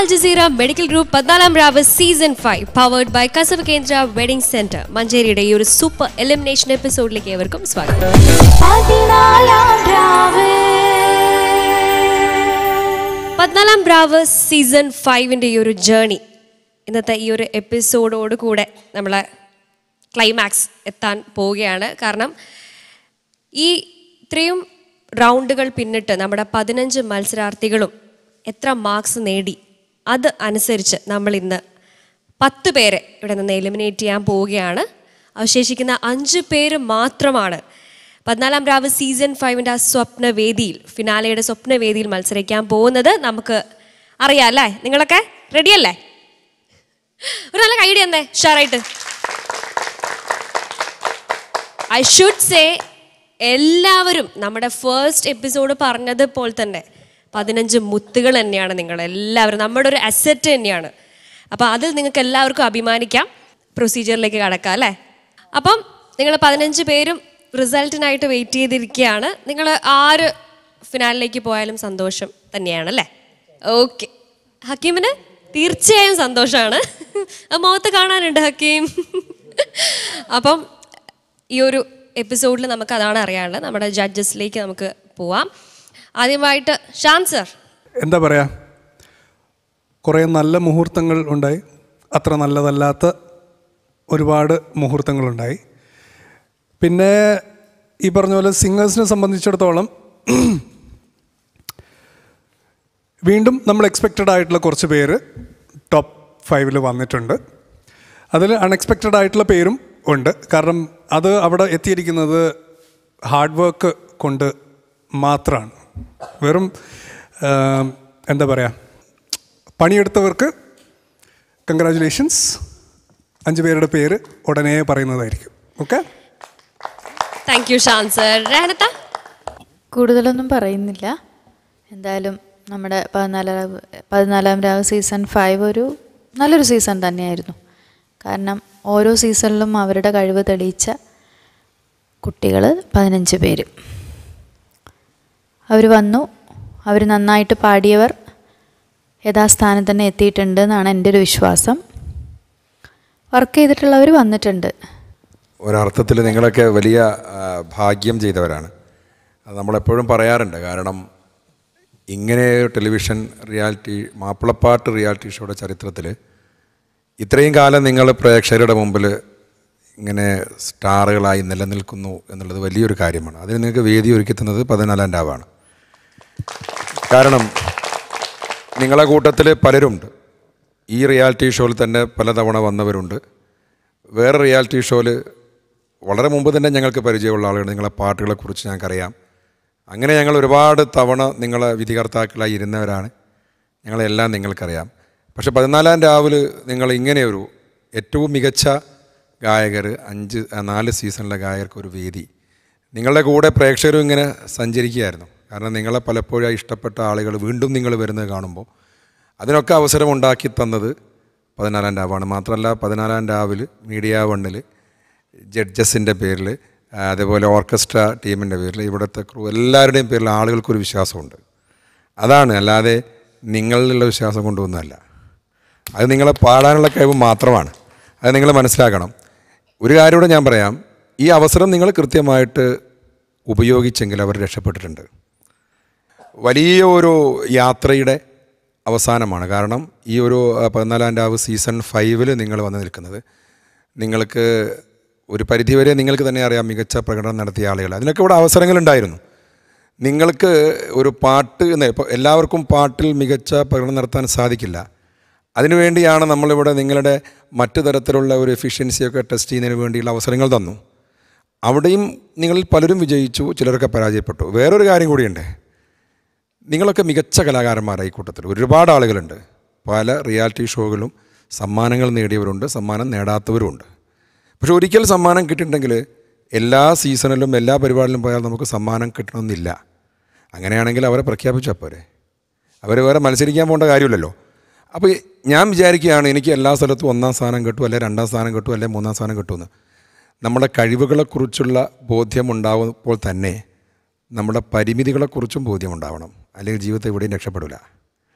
അൽ Jazeera medical group പതിനാലാം രാവ് season five powered by Kasaba Kendra wedding centre മഞ്ചേരിയുടെ ഈ ഒരു സൂപ്പർ എലിമിനേഷൻ എപ്പിസോഡിലേക്ക് ഏവർക്കും സ്വാഗതം പതിനാലാം രാവ് പതിനാലാം ബ്രാവ് സീസൺ ഫൈവിൻ്റെ ഈ ഒരു ജേണി ഇന്നത്തെ ഈ ഒരു എപ്പിസോഡോട് കൂടെ നമ്മളെ ക്ലൈമാക്സ് എത്താൻ പോവുകയാണ് കാരണം ഈ ഇത്രയും റൗണ്ടുകൾ പിന്നിട്ട് നമ്മുടെ പതിനഞ്ച് മത്സരാർത്ഥികളും എത്ര മാർക്സ് നേടി അത് അനുസരിച്ച് നമ്മൾ ഇന്ന് പത്ത് പേരെ ഇവിടെ നിന്ന് എലിമിനേറ്റ് ചെയ്യാൻ പോവുകയാണ് അവശേഷിക്കുന്ന അഞ്ച് പേര് മാത്രമാണ് പതിനാലാം രാവ് സീസൺ ഫൈവിൻ്റെ ആ സ്വപ്നവേദിയിൽ ഫിനാലയുടെ സ്വപ്നവേദിയിൽ മത്സരിക്കാൻ പോകുന്നത് നമുക്ക് അറിയാം അല്ലേ നിങ്ങളൊക്കെ റെഡിയല്ലേ ഒരു നല്ല ഐഡിയ എന്തേ ഷാറായിട്ട് ഐ ഷുഡ് സേ എല്ലാവരും നമ്മുടെ ഫസ്റ്റ് എപ്പിസോഡ് പറഞ്ഞതുപോലെ തന്നെ പതിനഞ്ച് മുത്തുകൾ തന്നെയാണ് നിങ്ങൾ എല്ലാവരും നമ്മുടെ ഒരു അസറ്റ് തന്നെയാണ് അപ്പം അതിൽ നിങ്ങൾക്ക് എല്ലാവർക്കും അഭിമാനിക്കാം പ്രൊസീജിയറിലേക്ക് കടക്കാം അല്ലേ അപ്പം നിങ്ങൾ പതിനഞ്ച് പേരും റിസൾട്ടിനായിട്ട് വെയിറ്റ് ചെയ്തിരിക്കുകയാണ് നിങ്ങൾ ആര് ഫിനാലിലേക്ക് പോയാലും സന്തോഷം തന്നെയാണ് അല്ലേ ഓക്കെ ഹക്കീമിന് തീർച്ചയായും സന്തോഷമാണ് ആ മുഖത്ത് കാണാനുണ്ട് ഹക്കീം അപ്പം ഈ ഒരു എപ്പിസോഡിൽ നമുക്ക് അതാണ് അറിയാനുള്ളത് നമ്മുടെ ജഡ്ജസിലേക്ക് നമുക്ക് പോവാം ആദ്യമായിട്ട് ഷാൻ സർ എന്താ പറയുക കുറേ നല്ല മുഹൂർത്തങ്ങൾ ഉണ്ടായി അത്ര നല്ലതല്ലാത്ത ഒരുപാട് മുഹൂർത്തങ്ങളുണ്ടായി പിന്നെ ഈ പറഞ്ഞ പോലെ സിംഗേഴ്സിനെ സംബന്ധിച്ചിടത്തോളം വീണ്ടും നമ്മൾ എക്സ്പെക്റ്റഡ് ആയിട്ടുള്ള കുറച്ച് പേര് ടോപ്പ് ഫൈവിൽ വന്നിട്ടുണ്ട് അതിൽ അൺഎക്സ്പെക്റ്റഡ് ആയിട്ടുള്ള പേരും ഉണ്ട് കാരണം അത് അവിടെ എത്തിയിരിക്കുന്നത് ഹാർഡ് വർക്ക് കൊണ്ട് മാത്രമാണ് വെറും ആ, എന്താ പറയുക പണിയെടുത്തവർക്ക് കൺഗ്രാജുലേഷൻസ് അഞ്ച് പേരുടെ പേര് ഉടനെ പറയുന്നതായിരിക്കും okay thank you Shan sir രഹനത്ത കൂടുതലൊന്നും പറയുന്നില്ല എന്തായാലും നമ്മുടെ പതിനാലാം പതിനാലാം രാവ് സീസൺ ഫൈവ് ഒരു നല്ലൊരു സീസൺ തന്നെയായിരുന്നു കാരണം ഓരോ സീസണിലും അവരുടെ കഴിവ് തെളിയിച്ച കുട്ടികൾ പതിനഞ്ച് പേര് അവർ വന്നു അവർ നന്നായിട്ട് പാടിയവർ യഥാസ്ഥാനം തന്നെ എത്തിയിട്ടുണ്ട് എന്നാണ് എൻ്റെ ഒരു വിശ്വാസം വർക്ക് ചെയ്തിട്ടുള്ളവർ വന്നിട്ടുണ്ട് ഒരർത്ഥത്തിൽ നിങ്ങളൊക്കെ വലിയ ആ, ഭാഗ്യം ചെയ്തവരാണ് അത് നമ്മളെപ്പോഴും പറയാറുണ്ട് കാരണം ഇങ്ങനെ ടെലിവിഷൻ റിയാലിറ്റി മാപ്പിളപ്പാട്ട് റിയാലിറ്റി ഷോയുടെ ചരിത്രത്തിൽ ഇത്രയും കാലം നിങ്ങൾ പ്രേക്ഷകരുടെ മുമ്പിൽ ഇങ്ങനെ സ്റ്റാറുകളായി നിലനിൽക്കുന്നു എന്നുള്ളത് വലിയൊരു കാര്യമാണ് അതിന് നിങ്ങൾക്ക് വേദി ഒരുക്കി തന്നത് പതിനാലാം രാവാണ് കാരണം നിങ്ങളെ കൂട്ടത്തിൽ പലരുണ്ട് ഈ റിയാലിറ്റി ഷോയിൽ തന്നെ പലതവണ വന്നവരുണ്ട് വേറെ റിയാലിറ്റി ഷോയിൽ വളരെ മുമ്പ് തന്നെ ഞങ്ങൾക്ക് പരിചയമുള്ള ആളുകൾ നിങ്ങളെ പാട്ടുകളെക്കുറിച്ച് ഞങ്ങൾക്കറിയാം അങ്ങനെ ഞങ്ങൾ ഒരുപാട് തവണ നിങ്ങളെ വിധികർത്താക്കളായി ഇരുന്നവരാണ് ഞങ്ങളെല്ലാം നിങ്ങൾക്കറിയാം പക്ഷെ പതിനാലാം രാവിലെ നിങ്ങൾ ഇങ്ങനെയൊരു ഏറ്റവും മികച്ച ഗായകർ അഞ്ച് ആ, നാല് സീസണിലെ ഗായകർക്ക് ഒരു വേദി നിങ്ങളുടെ കൂടെ പ്രേക്ഷകരും ഇങ്ങനെ സഞ്ചരിക്കുകയായിരുന്നു കാരണം നിങ്ങളെ പലപ്പോഴും ഇഷ്ടപ്പെട്ട ആളുകൾ വീണ്ടും നിങ്ങൾ വരുന്നത് കാണുമ്പോൾ അതിനൊക്കെ അവസരം ഉണ്ടാക്കി തന്നത് പതിനാലാം രാവാണ് മാത്രമല്ല പതിനാലാം രാവിൽ മീഡിയ വണ്ണിൽ ജഡ്ജസിൻ്റെ പേരിൽ അതേപോലെ ഓർക്കസ്ട്ര ടീമിൻ്റെ പേരിൽ ഇവിടുത്തെ ക്രൂ എല്ലാവരുടെയും പേരിൽ ആളുകൾക്കൊരു വിശ്വാസമുണ്ട് അതാണ് അല്ലാതെ നിങ്ങളിലുള്ള വിശ്വാസം കൊണ്ടൊന്നുമല്ല അത് നിങ്ങളെ പാടാനുള്ള കഴിവ് മാത്രമാണ് അത് നിങ്ങൾ മനസ്സിലാക്കണം ഒരു കാര്യം കൂടെ ഞാൻ പറയാം ഈ അവസരം നിങ്ങൾ കൃത്യമായിട്ട് ഉപയോഗിച്ചെങ്കിൽ അവർ രക്ഷപ്പെട്ടിട്ടുണ്ട് വലിയ ഒരു യാത്രയുടെ അവസാനമാണ് കാരണം ഈ ഒരു ആ, പതിനാലാം രാവ് സീസൺ ഫൈവിൽ നിങ്ങൾ വന്ന് നിൽക്കുന്നത് നിങ്ങൾക്ക് ഒരു പരിധിവരെ നിങ്ങൾക്ക് തന്നെ അറിയാം മികച്ച പ്രകടനം നടത്തിയ ആളുകൾ അതിനൊക്കെ ഇവിടെ അവസരങ്ങളുണ്ടായിരുന്നു നിങ്ങൾക്ക് ഒരു പാട്ട് എന്ന് ഇപ്പോൾ എല്ലാവർക്കും പാട്ടിൽ മികച്ച പ്രകടനം നടത്താൻ സാധിക്കില്ല അതിനുവേണ്ടിയാണ് നമ്മളിവിടെ നിങ്ങളുടെ മറ്റു തരത്തിലുള്ള ഒരു എഫിഷ്യൻസിയൊക്കെ ടെസ്റ്റ് ചെയ്യുന്നതിന് വേണ്ടിയുള്ള അവസരങ്ങൾ തന്നു അവിടെയും നിങ്ങളിൽ പലരും വിജയിച്ചു ചിലരൊക്കെ പരാജയപ്പെട്ടു വേറൊരു കാര്യം കൂടിയുണ്ട് നിങ്ങളൊക്കെ മികച്ച കലാകാരന്മാരായി കൂട്ടത്തിൽ ഒരുപാട് ആളുകളുണ്ട് പല റിയാലിറ്റി ഷോകളും സമ്മാനങ്ങൾ നേടിയവരുണ്ട് സമ്മാനം നേടാത്തവരുമുണ്ട് പക്ഷെ ഒരിക്കൽ സമ്മാനം കിട്ടിയിട്ടുണ്ടെങ്കിൽ എല്ലാ സീസണിലും എല്ലാ പരിപാടിയിലും പോയാൽ നമുക്ക് സമ്മാനം കിട്ടണമെന്നില്ല അങ്ങനെയാണെങ്കിൽ അവരെ പ്രഖ്യാപിച്ചാൽ പോരെ അവർ വേറെ മത്സരിക്കാൻ പോകേണ്ട കാര്യമില്ലല്ലോ അപ്പോൾ ഞാൻ വിചാരിക്കുകയാണ് എനിക്ക് എല്ലാ സ്ഥലത്തും ഒന്നാം സ്ഥാനം കിട്ടും അല്ലെ രണ്ടാം സ്ഥാനം കിട്ടും അല്ലെ മൂന്നാം സ്ഥാനം കിട്ടുമെന്ന് നമ്മുടെ കഴിവുകളെക്കുറിച്ചുള്ള ബോധ്യമുണ്ടാവുമ്പോൾ തന്നെ നമ്മുടെ പരിമിതികളെക്കുറിച്ചും ബോധ്യമുണ്ടാവണം അല്ലെങ്കിൽ ജീവിതത്തിൽ എവിടെയും രക്ഷപ്പെടില്ല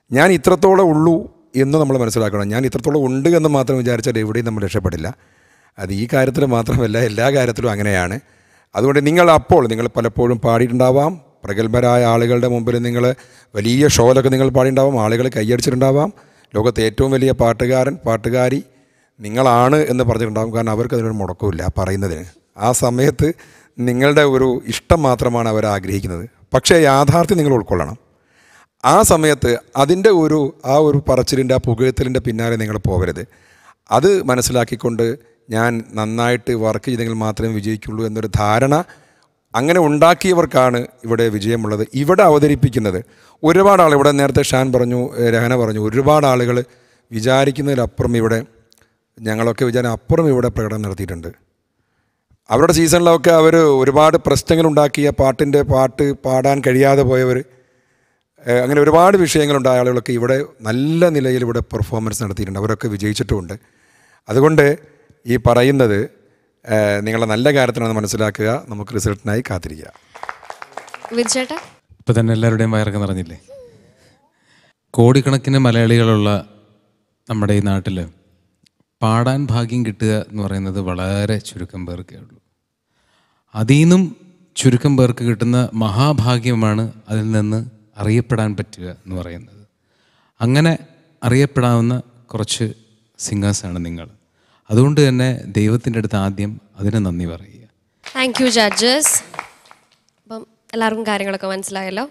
ഞാൻ ഇത്രത്തോളം ഉള്ളൂ എന്ന് നമ്മൾ മനസ്സിലാക്കണം ഞാൻ ഇത്രത്തോളം ഉണ്ട് എന്ന് മാത്രം വിചാരിച്ചാൽ എവിടെയും നമ്മൾ രക്ഷപ്പെടില്ല അത് ഈ കാര്യത്തിൽ മാത്രമല്ല എല്ലാ കാര്യത്തിലും അങ്ങനെയാണ് അതുകൊണ്ട് നിങ്ങൾ അപ്പോൾ നിങ്ങൾ പലപ്പോഴും പാടിയിട്ടുണ്ടാവാം പ്രഗത്ഭരായ ആളുകളുടെ മുമ്പിൽ നിങ്ങൾ വലിയ ഷോയിലൊക്കെ നിങ്ങൾ പാടിയിട്ടുണ്ടാവാം ആളുകൾ കൈയടിച്ചിട്ടുണ്ടാവാം ലോകത്തെ ഏറ്റവും വലിയ പാട്ടുകാരൻ പാട്ടുകാരി നിങ്ങളാണ് എന്ന് പറഞ്ഞിട്ടുണ്ടാകും കാരണം അവർക്ക് അതിനൊരു മുടക്കമില്ല ആ പറയുന്നതിന് ആ സമയത്ത് നിങ്ങളുടെ ഒരു ഇഷ്ടം മാത്രമാണ് അവർ ആഗ്രഹിക്കുന്നത് പക്ഷേ യാഥാർത്ഥ്യം നിങ്ങൾ ഉൾക്കൊള്ളണം ആ സമയത്ത് അതിൻ്റെ ഒരു ആ ഒരു പറച്ചിലിൻ്റെ ആ പുകഴ്ത്തലിൻ്റെ പിന്നാലെ നിങ്ങൾ പോകരുത് അത് മനസ്സിലാക്കിക്കൊണ്ട് ഞാൻ നന്നായിട്ട് വർക്ക് ചെയ്തെങ്കിൽ മാത്രമേ വിജയിക്കുള്ളൂ എന്നൊരു ധാരണ അങ്ങനെ ഉണ്ടാക്കിയവർക്കാണ് ഇവിടെ വിജയമുള്ളത് ഇവിടെ അവതരിപ്പിക്കുന്നത് ഒരുപാട് ആൾ ഇവിടെ നേരത്തെ ഷാൻ പറഞ്ഞു ഏഹ് രഹന പറഞ്ഞു ഒരുപാട് ആളുകൾ വിചാരിക്കുന്നതിലപ്പുറം ഇവിടെ ഞങ്ങളൊക്കെ വിചാരം അപ്പുറം ഇവിടെ പ്രകടനം നടത്തിയിട്ടുണ്ട് അവരുടെ സീസണിലൊക്കെ അവർ ഒരുപാട് പ്രശ്നങ്ങളുണ്ടാക്കിയ പാട്ടിൻ്റെ പാട്ട് പാടാൻ കഴിയാതെ പോയവർ ഏഹ് അങ്ങനെ ഒരുപാട് വിഷയങ്ങളുണ്ടായ ആളുകളൊക്കെ ഇവിടെ നല്ല നിലയിൽ ഇവിടെ പെർഫോമൻസ് നടത്തിയിട്ടുണ്ട് അവരൊക്കെ വിജയിച്ചിട്ടുമുണ്ട് അതുകൊണ്ട് ഈ പറയുന്നത് ഏഹ് നിങ്ങളെ നല്ല കാര്യത്തിനാണ് മനസ്സിലാക്കുക നമുക്ക് റിസൾട്ടിനായി കാത്തിരിക്കുക വിധു ചേട്ടാ ഇപ്പം തന്നെ എല്ലാവരുടെയും വയറൊക്കെ നിറഞ്ഞില്ലേ കോടിക്കണക്കിന് മലയാളികളുള്ള നമ്മുടെ ഈ നാട്ടിൽ പാടാൻ ഭാഗ്യം കിട്ടുക എന്ന് പറയുന്നത് വളരെ ചുരുക്കം പേർക്കേ ഉള്ളൂ അതിൽ നിന്നും ചുരുക്കം പേർക്ക് കിട്ടുന്ന മഹാഭാഗ്യമാണ് അതിൽ നിന്ന് അറിയപ്പെടാൻ പറ്റുക എന്ന് പറയുന്നത് അങ്ങനെ അറിയപ്പെടാവുന്ന കുറച്ച് സിംഗേഴ്സാണ് നിങ്ങൾ അതുകൊണ്ട് തന്നെ ദൈവത്തിൻ്റെ അടുത്ത് ആദ്യം അതിന് നന്ദി പറയുക താങ്ക് യു ജഡ്ജസ് അപ്പം എല്ലാവർക്കും കാര്യങ്ങളൊക്കെ മനസ്സിലായല്ലോ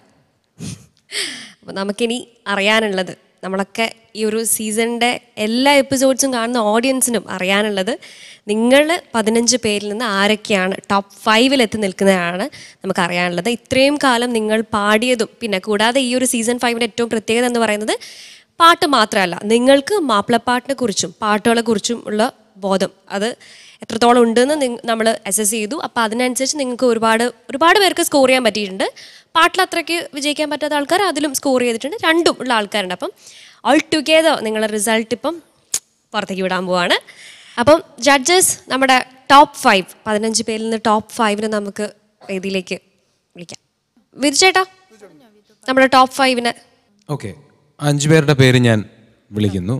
അപ്പം നമുക്കിനി അറിയാനുള്ളത് നമ്മളൊക്കെ ഈ ഒരു സീസണിൻ്റെ എല്ലാ എപ്പിസോഡ്സും കാണുന്ന ഓഡിയൻസിനും അറിയാനുള്ളത് നിങ്ങൾ പതിനഞ്ച് പേരിൽ നിന്ന് ആരൊക്കെയാണ് ടോപ്പ് ഫൈവിൽ എത്തി നിൽക്കുന്നതാണ് നമുക്ക് അറിയാനുള്ളത് ഇത്രയും കാലം നിങ്ങൾ പാടിയതും പിന്നെ കൂടാതെ ഈ ഒരു സീസൺ ഫൈവിൻ്റെ ഏറ്റവും പ്രത്യേകത എന്ന് പറയുന്നത് പാട്ട് മാത്രമല്ല നിങ്ങൾക്ക് മാപ്പിളപ്പാട്ടിനെ കുറിച്ചും പാട്ടുകളെ കുറിച്ചും ഉള്ള ബോധം അത് എത്രത്തോളം ഉണ്ടെന്ന് നമ്മൾ അസസ് ചെയ്തു അപ്പോൾ അതിനനുസരിച്ച് നിങ്ങൾക്ക് ഒരുപാട് ഒരുപാട് പേർക്ക് സ്കോർ ചെയ്യാൻ പറ്റിയിട്ടുണ്ട് പാട്ടിൽ അത്രയ്ക്ക് വിജയിക്കാൻ പറ്റാത്ത ആൾക്കാർ അതിലും സ്കോർ ചെയ്തിട്ടുണ്ട് രണ്ടും ഉള്ള ആൾക്കാരുണ്ട് അപ്പം ഓൾ ടുഗെദർ നിങ്ങളുടെ റിസൾട്ട് ഇപ്പം പുറത്തേക്ക് വിടാൻ പോവാണ് അപ്പം ജഡ്ജസ് നമ്മുടെ ടോപ്പ് ഫൈവ് പതിനഞ്ച് പേരിൽ നിന്ന് ടോപ്പ് ഫൈവിന് നമുക്ക് വേദിയിലേക്ക് വിളിക്കാം വിധിച്ചേട്ടാ നമ്മുടെ ടോപ്പ് ഫൈവിന് ഓക്കെ അഞ്ചു പേരുടെ പേര് ഞാൻ വിളിക്കുന്നു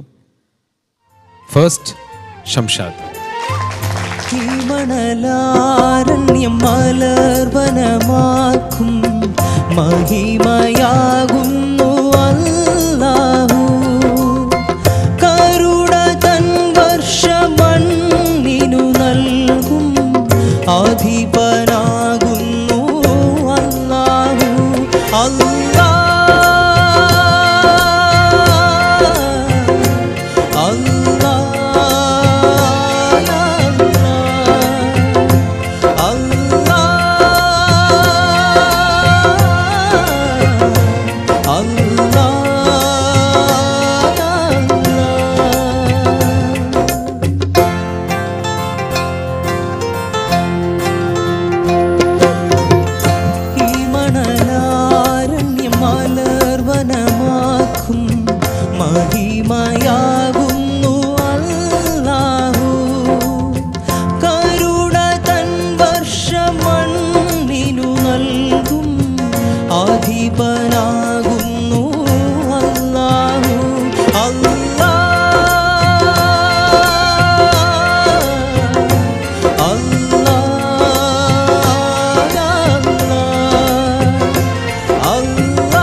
ഫസ്റ്റ് ഷംഷാദ് മണലാരണ്യം മലർവനമാക്കും മഹിമയാകുന്നു അല്ലാഹു കരുണ തൻ വർഷമണ്ണിനു നൽകും അധിപനാകുന്നു അല്ലാഹു അല്ലാ മണലാരണ്യം മലർവനമാക്കും മഹിമയാകുന്നു അല്ലാഹു കരുണ തൻ വർഷമണ്ണിനു നൽകും അധിപനാകുന്നു അല്ലാഹു അല്ലാ അല്ലാ അല്ലാ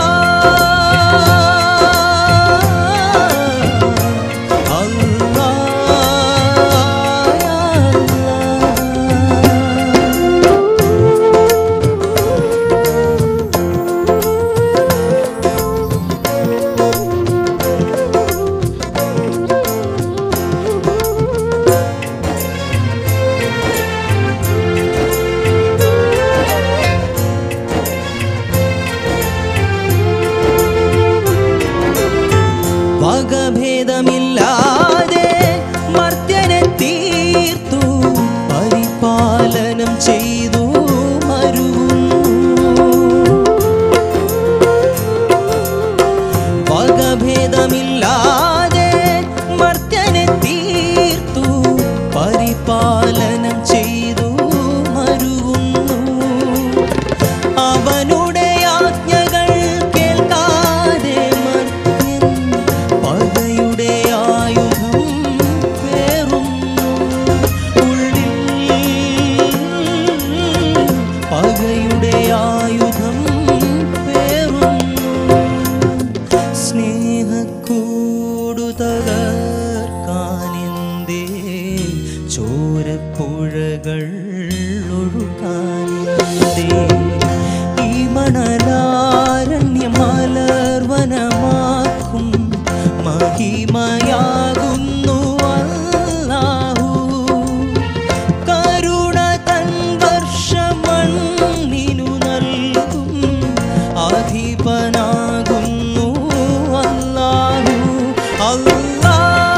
അയ്യപ്പനാകുന്നു അല്ലാഹു അല്ലാ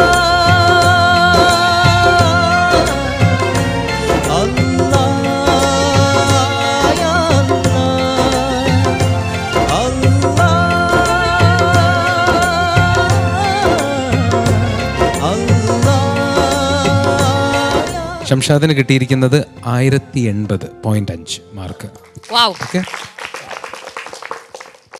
അല്ലാ യാ അല്ലാ അല്ലാ അല്ലാ ഷംഷാദിന് കിട്ടിയിരിക്കുന്നത് ആയിരത്തി എൺപത് പോയിന്റ് അഞ്ച് മാർക്ക് വാവ് ഓക്കെ